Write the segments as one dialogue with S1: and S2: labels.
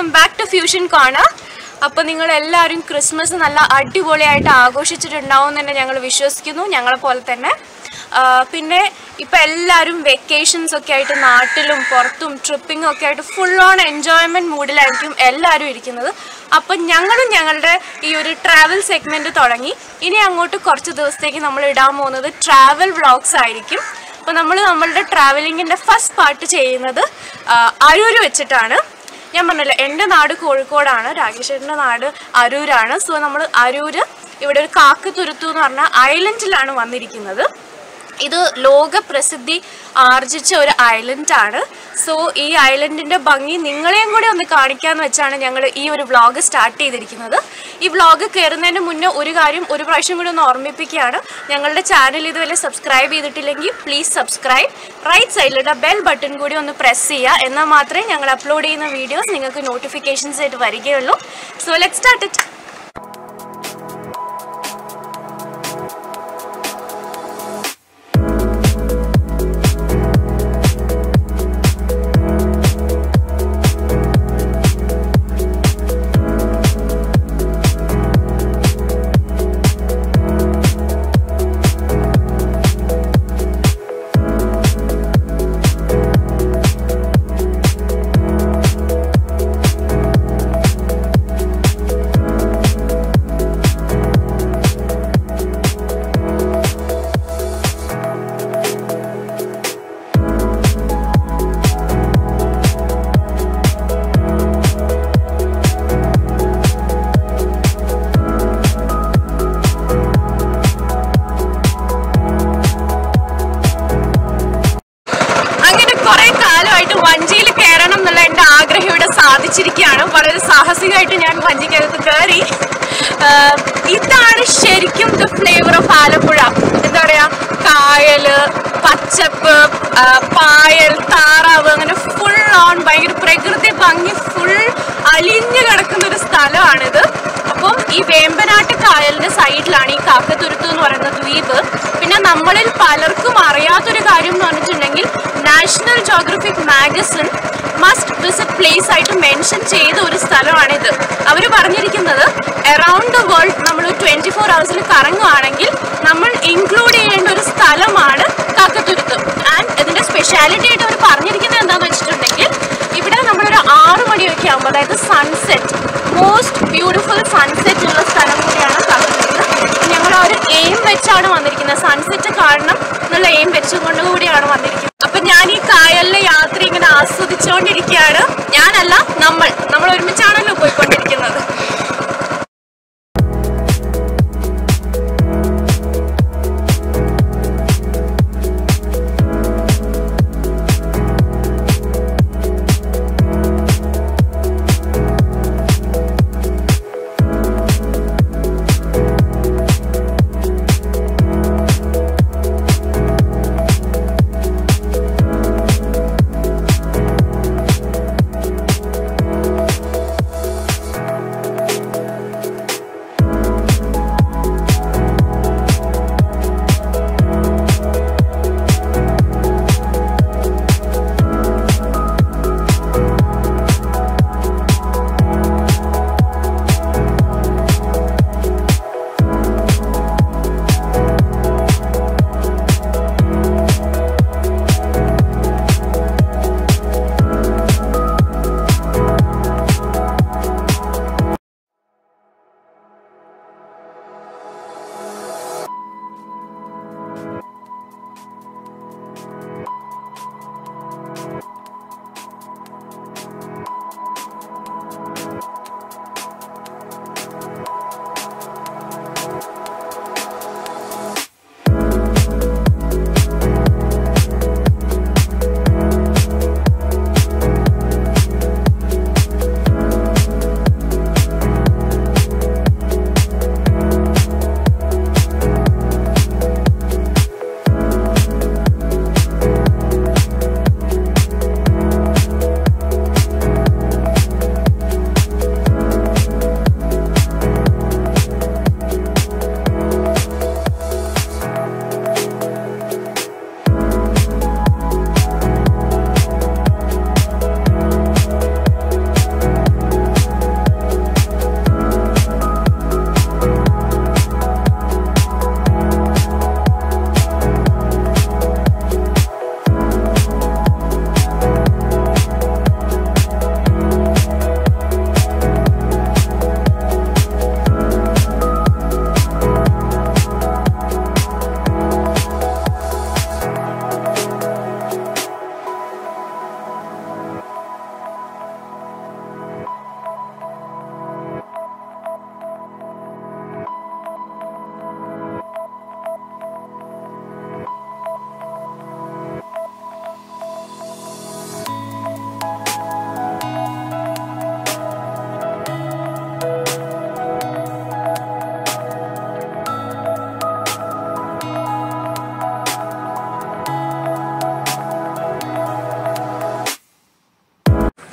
S1: welcome back to fusion corner അപ്പോൾ നിങ്ങൾ എല്ലാവരും ക്രിസ്മസ് നല്ല അടിപൊളിയായിട്ട് ആഘോഷിച്ചിട്ടുണ്ടാവും എന്ന് തന്നെ ഞങ്ങൾ വിശ്വസിക്കുന്നു ഞങ്ങളെ പോലെ തന്നെ ആ, പിന്നെ ഇപ്പം എല്ലാവരും വെക്കേഷൻസ് ഒക്കെ ആയിട്ട് നാട്ടിലും പുറത്തും ട്രിപ്പിങ്ങും ഒക്കെ ആയിട്ട് ഫുൾ ഓൺ എൻജോയ്മെൻറ്റ് മൂഡിലായിരിക്കും എല്ലാവരും ഇരിക്കുന്നത് അപ്പം ഞങ്ങളും ഞങ്ങളുടെ ഈ ഒരു ട്രാവൽ സെഗ്മെൻറ്റ് തുടങ്ങി ഇനി അങ്ങോട്ട് കുറച്ച് ദിവസത്തേക്ക് നമ്മൾ ഇടാൻ പോകുന്നത് ട്രാവൽ വ്ളോഗ്സ് ആയിരിക്കും അപ്പോൾ നമ്മൾ നമ്മളുടെ ട്രാവലിങ്ങിൻ്റെ ഫസ്റ്റ് പാർട്ട് ചെയ്യുന്നത് ആ, അരൂര് വെച്ചിട്ടാണ് ഞാൻ പറഞ്ഞല്ലോ എൻ്റെ നാട് കോഴിക്കോടാണ് രാകേഷേട്ടൻ്റെ നാട് അരൂരാണ് സോ നമ്മൾ അരൂര് ഇവിടെ ഒരു കാക്കത്തുരുത്തു എന്ന് പറഞ്ഞ ഐലൻഡിലാണ് വന്നിരിക്കുന്നത് ഇത് ലോക പ്രസിദ്ധി ആർജിച്ച ഒരു ഐലൻഡാണ് സോ ഈ ഐലൻഡിൻ്റെ ഭംഗി നിങ്ങളെയും കൂടി ഒന്ന് കാണിക്കാന്ന് വെച്ചാണ് ഞങ്ങൾ ഈ ഒരു വ്ളോഗ് സ്റ്റാർട്ട് ചെയ്തിരിക്കുന്നത് ഈ വ്ളോഗ് കയറുന്നതിന് മുന്നേ ഒരു കാര്യം ഒരു പ്രാവശ്യം കൂടി ഒന്ന് ഓർമ്മിപ്പിക്കുകയാണ് ഞങ്ങളുടെ ചാനൽ ഇതുവരെ സബ്സ്ക്രൈബ് ചെയ്തിട്ടില്ലെങ്കിൽ പ്ലീസ് സബ്സ്ക്രൈബ് റൈറ്റ് സൈഡിലുള്ള ബെൽ ബട്ടൺ കൂടി ഒന്ന് പ്രസ് ചെയ്യുക എന്നാൽ മാത്രമേ ഞങ്ങൾ അപ്ലോഡ് ചെയ്യുന്ന വീഡിയോസ് നിങ്ങൾക്ക് നോട്ടിഫിക്കേഷൻസ് ആയിട്ട് വരികയുള്ളൂ സോ ലെറ്റ് സ്റ്റാർട്ട് ഇറ്റ് അങ്ങനെ കുറെ കാലമായിട്ട് വഞ്ചിയിൽ കയറണം എന്നുള്ള എൻ്റെ ആഗ്രഹം ഇവിടെ സാധിച്ചിരിക്കുകയാണ് വളരെ സാഹസികമായിട്ട് ഞാൻ വഞ്ചിക്കകത്ത് കയറി ആഹ് ഇതാണ് ശരിക്കും ദ ഫ്ലേവർ ഓഫ് ആലപ്പുഴ എന്താ പറയാ കായല് പച്ചപ്പ് ആഹ് പായൽ താറാവ് അങ്ങനെ ഫുൾ ഓൺ ഭയങ്കര പ്രകൃതി ഭംഗി ഫുൾ അലിഞ്ഞു കിടക്കുന്ന ഒരു സ്ഥലമാണിത് അപ്പം ഈ വേമ്പനാട്ട് കായലിന്റെ സൈഡിലാണ് ഈ കാക്കത്തുരുത്ത് എന്ന് പറയുന്ന ദ്വീപ് പിന്നെ നമ്മളിൽ പലർക്കും അറിയാത്തൊരു കാര്യം എന്ന് പറഞ്ഞിട്ടുണ്ടെങ്കിൽ National Geographic magazine must visit place ആയിട്ട് മെൻഷൻ ചെയ്ത ഒരു സ്ഥലമാണിത് അവർ പറഞ്ഞിരിക്കുന്നത് അറൌണ്ട് ദ വേൾഡ് നമ്മൾ ട്വന്റി ഫോർ അവേഴ്സിൽ കറങ്ങുകയാണെങ്കിൽ നമ്മൾ ഇൻക്ലൂഡ് ചെയ്യേണ്ട ഒരു സ്ഥലമാണ് കാക്കത്തുരുത്ത് ആൻഡ് ഇതിന്റെ സ്പെഷ്യാലിറ്റി ആയിട്ട് അവർ പറഞ്ഞിരിക്കുന്നത് എന്താണെന്ന് വെച്ചിട്ടുണ്ടെങ്കിൽ ഇവിടെ നമ്മളൊരു ആറ് മണിയൊക്കെ ആകുമ്പോൾ അതായത് സൺസെറ്റ് മോസ്റ്റ് ബ്യൂട്ടിഫുൾ സൺസെറ്റ് ഉള്ള സ്ഥലം കൂടിയാണ് കാക്കത്തുരുത്ത് ഞങ്ങൾ ആ ഒരു എയിം വെച്ചാണ് വന്നിരിക്കുന്നത് സൺസെറ്റ് കാണണം എന്നുള്ള എയിം വെച്ചുകൊണ്ട് കൂടിയാണ് വന്നിരിക്കുന്നത് അപ്പൊ ഞാൻ ഈ കായലിലെ യാത്ര ഇങ്ങനെ ആസ്വദിച്ചുകൊണ്ടിരിക്കുകയാണ് ഞാനല്ല നമ്മൾ നമ്മൾ ഒരുമിച്ചാണല്ലോ പോയിക്കൊണ്ടിരിക്കുന്നത്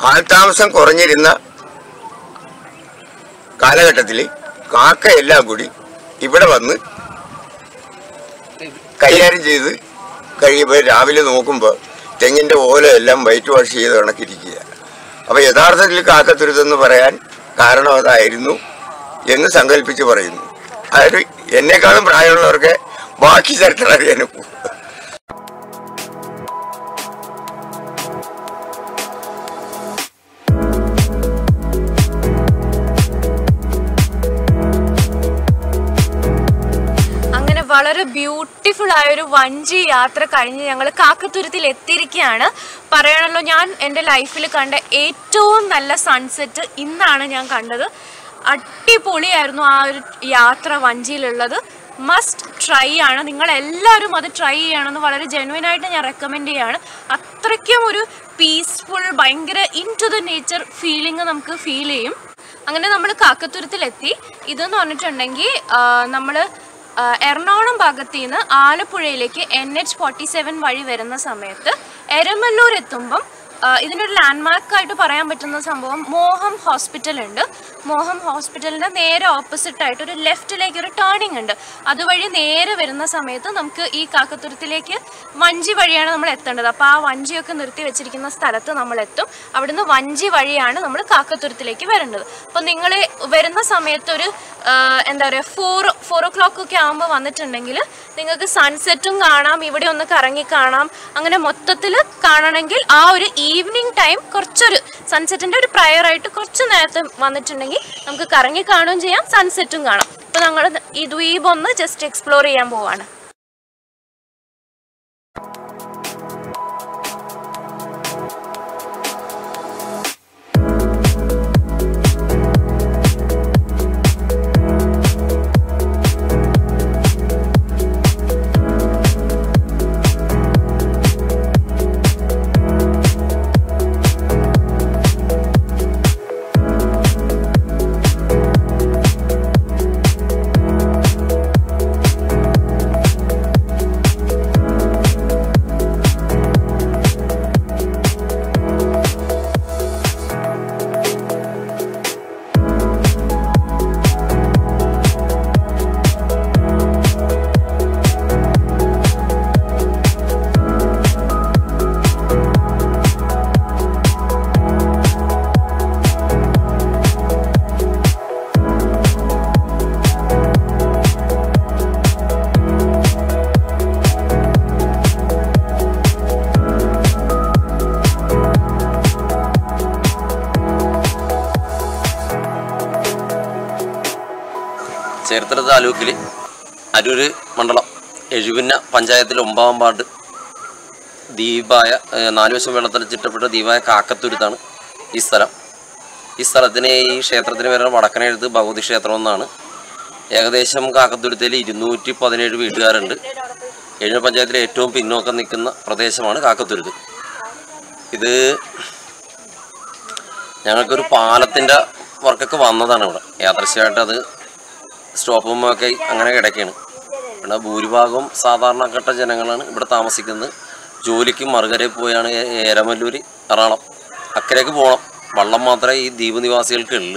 S2: ആൾതാമസം കുറഞ്ഞിരുന്ന കാലഘട്ടത്തിൽ കാക്ക എല്ലാം കൂടി ഇവിടെ വന്ന് കൈകാര്യം ചെയ്ത് കഴിയുമ്പോൾ രാവിലെ നോക്കുമ്പോൾ തെങ്ങിൻ്റെ ഓല എല്ലാം വൈറ്റ് വാഷ് ചെയ്ത് കണക്കിരിക്കുക അപ്പോൾ യഥാർത്ഥത്തിൽ കാക്കത്തുരുത്തെന്ന് പറയാൻ കാരണം അതായിരുന്നു എന്ന് സങ്കല്പിച്ച് പറയുന്നു അതായത് എന്നെക്കാളും പ്രായമുള്ളവർക്ക് ബാക്കി ചരിത്രം അറിയാനും
S1: അങ്ങനെ വളരെ ബ്യൂട്ടിഫുൾ ആയ ഒരു വഞ്ചി യാത്ര കഴിഞ്ഞ് ഞങ്ങൾ കാക്കത്തുരുത്തിൽ എത്തിയിരിക്കുകയാണ് പറയണല്ലോ ഞാൻ എൻ്റെ ലൈഫിൽ കണ്ട ഏറ്റവും നല്ല സൺസെറ്റ് ഇന്നാണ് ഞാൻ കണ്ടത് അടിപൊളിയായിരുന്നു ആ ഒരു യാത്ര വഞ്ചിയിലുള്ളത് മസ്റ്റ് ട്രൈ ആണ് നിങ്ങൾ എല്ലാവരും അത് ട്രൈ ചെയ്യണമെന്ന് വളരെ ജെനുവൻ ആയിട്ട് ഞാൻ റെക്കമെൻഡ് ചെയ്യാണ് അത്രയ്ക്കും ഒരു പീസ്ഫുൾ ഭയങ്കര into the nature feeling നമുക്ക് ഫീൽ ചെയ്യും അങ്ങനെ നമ്മൾ കാക്കത്തുരത്തിലെത്തി ഇതെന്ന് പറഞ്ഞിട്ടുണ്ടെങ്കിൽ നമ്മൾ എറണാകുളം ഭാഗത്ത് നിന്ന് ആലപ്പുഴയിലേക്ക് എൻ എച്ച് ഫോർട്ടി സെവൻ വഴി വരുന്ന സമയത്ത് എരമല്ലൂർ എത്തുമ്പം ആ, ഇതിനൊരു ലാൻഡ്മാർക്ക് ആയിട്ട് പറയാൻ പറ്റുന്ന സംഭവം മോഹം ഹോസ്പിറ്റൽ ഉണ്ട് മോഹം ഹോസ്പിറ്റലിൻ്റെ നേരെ ഓപ്പോസിറ്റ് ആയിട്ട് ഒരു ലെഫ്റ്റിലേക്ക് ഒരു ടേണിംഗ് ഉണ്ട് അതുവഴി നേരെ വരുന്ന സമയത്ത് നമുക്ക് ഈ കാക്കത്തുരത്തിലേക്ക് വഞ്ചി വഴിയാണ് നമ്മൾ എത്തേണ്ടത് അപ്പോൾ ആ വഞ്ചിയൊക്കെ നിർത്തി വെച്ചിരിക്കുന്ന സ്ഥലത്ത് നമ്മൾ എത്തും അവിടുന്ന് വഞ്ചി വഴിയാണ് നമ്മൾ കാക്കത്തുരത്തിലേക്ക് വരേണ്ടത് അപ്പോൾ നിങ്ങൾ വരുന്ന സമയത്ത് ഒരു ആ, എന്താ പറയുക ഫോർ ഫോർ ഓ ക്ലോക്ക് ഒക്കെ ആകുമ്പോൾ വന്നിട്ടുണ്ടെങ്കിൽ നിങ്ങൾക്ക് സൺസെറ്റും കാണാം ഇവിടെ ഒന്ന് കറങ്ങി കാണാം അങ്ങനെ മൊത്തത്തിൽ കാണണമെങ്കിൽ ആ ഒരു ഈവനിങ് ടൈം കുറച്ചൊരു സൺസെറ്റിൻ്റെ ഒരു prior ആയിട്ട് കുറച്ച് നേരത്തെ വന്നിട്ടുണ്ടെങ്കിൽ നമുക്ക് കറങ്ങി കാണുകയും ചെയ്യാം സൺസെറ്റും കാണാം അപ്പോൾ ഞങ്ങൾ ഈ ദ്വീപ് ഒന്ന് ജസ്റ്റ് എക്സ്പ്ലോർ ചെയ്യാൻ പോവാണ്
S3: ചേർത്തല താലൂക്കിൽ അരൂര് മണ്ഡലം എഴുപിന്ന പഞ്ചായത്തിൽ ഒമ്പതാം വാർഡ് ദ്വീപായ ഏഹ്, നാല് വശം വെള്ളത്തിൽ ചുറ്റപ്പെട്ട ദ്വീപായ കാക്കത്തുരുത്താണ് ഈ സ്ഥലം ഈ സ്ഥലത്തിന് ഈ ക്ഷേത്രത്തിന് വരുന്ന വടക്കനെഴുത്ത് ഭഗവതി ക്ഷേത്രം എന്നാണ് ഏകദേശം കാക്കത്തുരുത്തിൽ ഇരുന്നൂറ്റി പതിനേഴ് വീട്ടുകാരുണ്ട് എഴുപ പഞ്ചായത്തിലെ ഏറ്റവും പിന്നോക്കം നിൽക്കുന്ന പ്രദേശമാണ് കാക്കത്തുരുത്ത് ഇത് ഞങ്ങൾക്കൊരു പാലത്തിൻ്റെ വർക്കൊക്കെ വന്നതാണ് ഇവിടെ യാദൃശ്യമായിട്ട് അത് സ്റ്റോപ്പുമൊക്കെ അങ്ങനെ കിടക്കുകയാണ് പിന്നെ ഭൂരിഭാഗവും സാധാരണപ്പെട്ട ജനങ്ങളാണ് ഇവിടെ താമസിക്കുന്നത് ജോലിക്ക് മറുകരയിൽ പോയാണ് ഏ- ഏരമല്ലൂർ എറണാകുളം അക്കരയ്ക്ക് പോകണം വള്ളം മാത്രമേ ഈ ദ്വീപ് നിവാസികൾക്ക് ഉള്ളൂ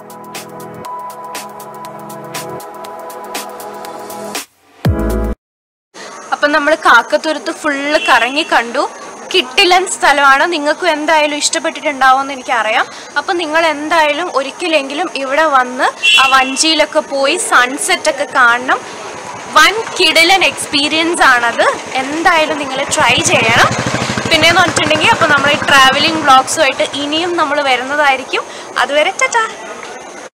S1: അപ്പം നമ്മൾ കാക്കത്തുരുത്ത് ഫുള്ള് കറങ്ങി കണ്ടു കിട്ടിലൻ സ്ഥലമാണ് നിങ്ങൾക്കും എന്തായാലും ഇഷ്ടപ്പെട്ടിട്ടുണ്ടാവുമെന്ന് എനിക്കറിയാം അപ്പം നിങ്ങൾ എന്തായാലും ഒരിക്കലെങ്കിലും ഇവിടെ വന്ന് ആ വഞ്ചിയിലൊക്കെ പോയി സൺസെറ്റ് ഒക്കെ കാണണം വൻ കിടിലൻ എക്സ്പീരിയൻസ് ആണത് എന്തായാലും നിങ്ങൾ ട്രൈ ചെയ്യണം പിന്നെയെന്ന് പറഞ്ഞിട്ടുണ്ടെങ്കിൽ അപ്പോൾ നമ്മൾ ഈ ട്രാവലിംഗ് ബ്ലോഗ്സുമായിട്ട് ഇനിയും നമ്മൾ വരുന്നതായിരിക്കും അതുവരെ ചാ